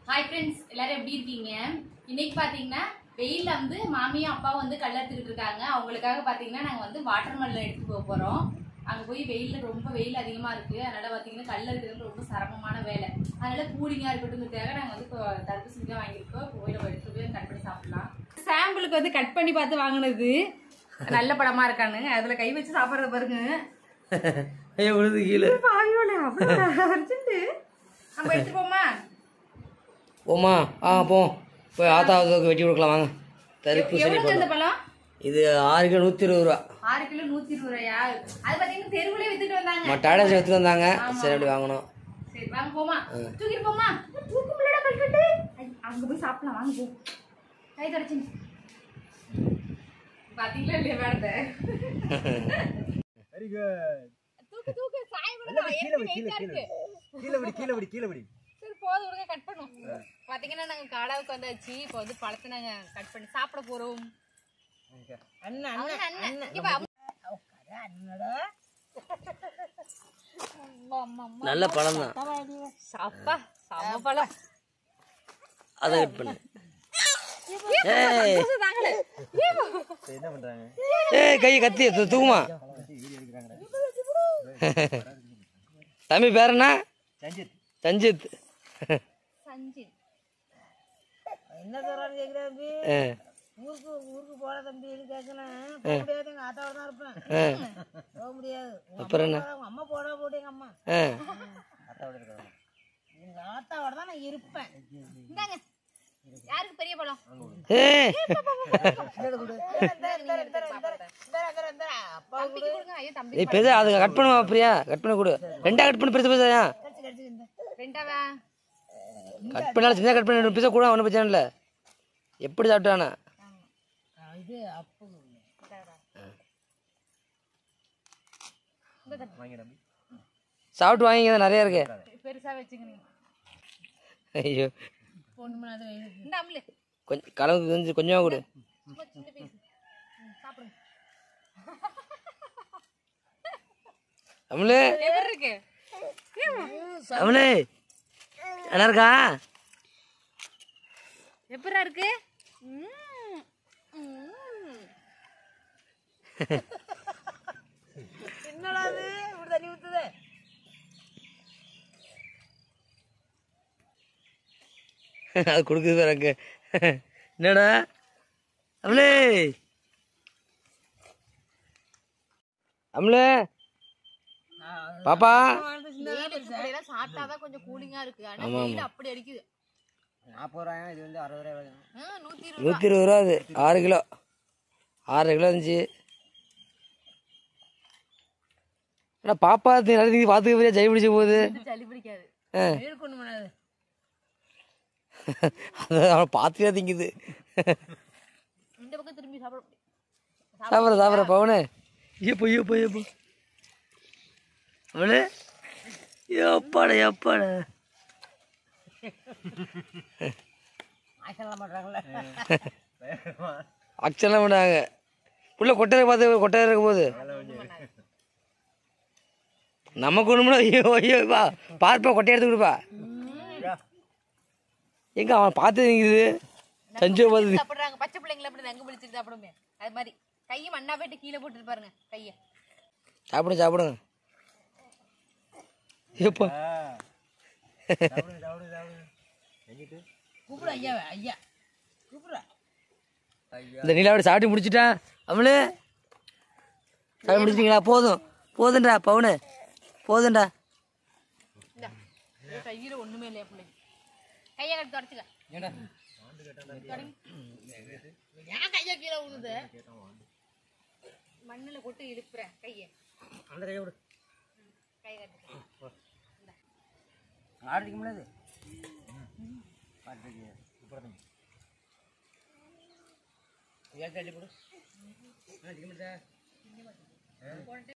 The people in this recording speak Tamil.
ஹாய் ஃப்ரெண்ட்ஸ் எல்லாரும் எப்படி இருக்கீங்க இன்னைக்கு பாத்தீங்கன்னா வெயில்ல வந்து மாமியும் அப்பாவும் வந்து கல்லறுத்துக்கிட்டு இருக்காங்க அவங்களுக்காக பாத்தீங்கன்னா நாங்க வந்து வாட்டர் மெலன் எடுத்து போக போறோம் அங்க போய் வெயில்ல ரொம்ப வெயில் அதிகமா இருக்கு அதனால பாத்தீங்கன்னா கல் இருக்கிறது ரொம்ப சிரமமான வேலை அதனால கூலிங்கா இருக்கட்டும்ங்கிறதுக்காக நாங்க வந்து இப்போ தர்பூசணி தான் வாங்கியிருக்கோம் போய் நம்ம எடுத்து போய் கட் பண்ணி சாப்பிடலாம் சாம்பிளுக்கு வந்து கட் பண்ணி பார்த்து வாங்கினது நல்ல படமா இருக்கான்னு அதுல கை வச்சு சாப்பிடுறத பாருங்க ஐயோ விழுது கீழே பாயோல அவ்வளவு அர்ஜென்ட் நம்ம எடுத்துப்போமா போமா ஆ போ போய் ஆத்தாவுக்கு வெட்டி கொடுக்கலாம் வாங்க தரிப்பு சரி எவ்வளவு இந்த பழம் இது ஆறு கிலோ நூற்றி இருபது ரூபா ஆறு கிலோ நூத்தி இருபது ரூபாயா அது பாத்தீங்கன்னா தெருவுலயே வித்துட்டு வந்தாங்க நம்ம டாடா எடுத்து வந்தாங்க சரி அப்படி வாங்கணும் சரி வாங்க போமா தூக்கிட்டு போமா தூக்க முடியல கல்கட்டு அங்க போய் சாப்பிடலாம் வாங்க போ கை தொடச்சு பாத்தீங்களா இல்லையா மேடத்தை வெரி குட் தூக்கு தூக்கு சாய விடுங்க கீழே விடு கீழே கீழே விடு கீழே விடு கீழே விடு கீழே விடு சரி போதும் விடுங்க கட் பண்ணும் பாத்தீங்கன்னா நாங்க காடாவுக்கு வந்தாச்சு இப்போ வந்து பழத்தை நாங்க கட் பண்ணி சாப்பிட போறோம் அண்ணன் அண்ணன் இங்க வா. அம்மா, அம்மா, அம்மா. நல்ல பழம் தான் அப்பா செம பழம் அதை கட் பண்ணு ஏய் தாங்களே என்ன பண்றாங்க ஏய் கையை கத்தி தூ- தூக்குமா தம்பி பேர் என்ன சஞ்சித் சஞ்சித் சஞ்சித் என்ன சொல்றான்னு கேக்குறா தம்பி ஆ, ஊருக்கு ஊருக்கு போற தம்பின்னு கேட்கணும் போக முடியாது எங்க ஆத்தாவோட தான் இருப்பேன் ஆ, போக முடியாது உங்க அப்புறம் என்ன அம்மா- உங்க அம்மா போட போட்டு எங்க அம்மா ஆ அத்தாவோட இருக்காங்க எங்க ஆத்தாவோட தான் நான் இருப்பேன் இந்தாங்க யாருக்கு பெரிய பழம் ஏய் அப்பா தம்பிக்கு கொடுங்க ஐயோ தம்பி ஏய் பெருசா அது கட் பண்ணுவா பிரியா கட் பண்ண கொடு ரெண்டா கட் பண்ணு பெருசு பெருசா ரெண்டாவா கட் பண்ணாலும் சின்ன கட் பண்ணி பீஸா கூட ஒன்றும் பிரச்சனை இல்லை எப்படி சாப்பிட்டானா இது அப்போ வாங்கி நம்பி சாப்பிட்டு வாங்கிங்க நிறைய இருக்கு பெருசா வச்சுக்கணும் ஐயோ பொண்ணு மணி இந்த அம்லு கொஞ்சம் கலந்து கொஞ்சம் கொஞ்சமாக கொடு சும்மா சின்ன பீஸ் சாப்பிடுங்க தமிழே எப்படி இருக்கு தமிழே நல்லா இருக்கா எப்படா இருக்கு ம்ம். ம்ம். என்னடா இது இப்படி தண்ணி ஊத்துது அது கொடுக்குது எனக்கு என்னடா தமிழே தமிழே பாப்பா வெயில் இப்படியெல்லாம் சாப்பிட்டாதான் கொஞ்சம் கூலிங்கா இருக்கு ஆனா வெயில் அப்படி அடிக்குது நாற்பது ரூபாயா இது வந்து அறுபது ரூபாய் வரும் ஆ, நூத்தி இருபது நூற்றி இருபது ரூபா அது ஆறு கிலோ ஆறு கிலோ இருந்துச்சு அண்ணா பாப்பா நிறைய பார்த்துக்க போய் ஜெய் பிடிச்ச போகுது சளி பிடிக்காது ஆ வெயில் கொண்டு மணாது அது அவனை பார்த்துட்டே திங்குது இந்த பக்கம் திரும்பி சாப்பிட முடியும் சாப்பிட்ற சாப்பிட்ற பவனு ஐயப்போ ஐயப்போ ஐயப்போ அவளு எப்பாட எப்பாட ஆசைலாம் பண்றாங்களே அக்ஷன்லாம் பண்ணாங்க புள்ள கொட்டையை பார்த்து கொட்டையாக இருக்கும் போது நமக்கு ஒன்றுமுன்னா ஐயோ ஐயோ பா பார்ப்பா கொட்டையை எடுத்து கொடுப்பா எங்க அவன் பார்த்து நிற்குது சஞ்சு பார்த்து சாப்பிடுறாங்க பச்சை பிள்ளைங்களை அப்படி நங்கு பிடிச்சிட்டு சாப்பிடுமே அது மாதிரி கையை மண்ணா போயிட்டு கீழே போட்டுட்டு பாருங்க கையை சாப்பிடுங்க சாப்பிடுங்க ஏப்பா சாப்பிடுங்க சாப்பிடுங்க சாப்பிடுங்க செஞ்சுட்டு கூப்பிடு ஐயாவை ஐயா கூப்பிடுற இந்த நிலாவோட சாப்பிட்டு முடிச்சிட்டா அவளு சாப்பிட்டு முடிச்சிட்டீங்களா போதும் போதும்டா பவுனு போதும்டா இந்தா. இது கையில ஒண்ணுமே இல்லையா பிள்ளை கையை கட்டி தொடச்சுக்க ஏன் கையா கீழே விழுது மண்ணுல போட்டு இழுப்புறேன் கையை அந்த கையை விடு கை கட்டி ஆடிக்க முடியாது பாட்டுக்கு இப்போ ஏன் கட்டி போடு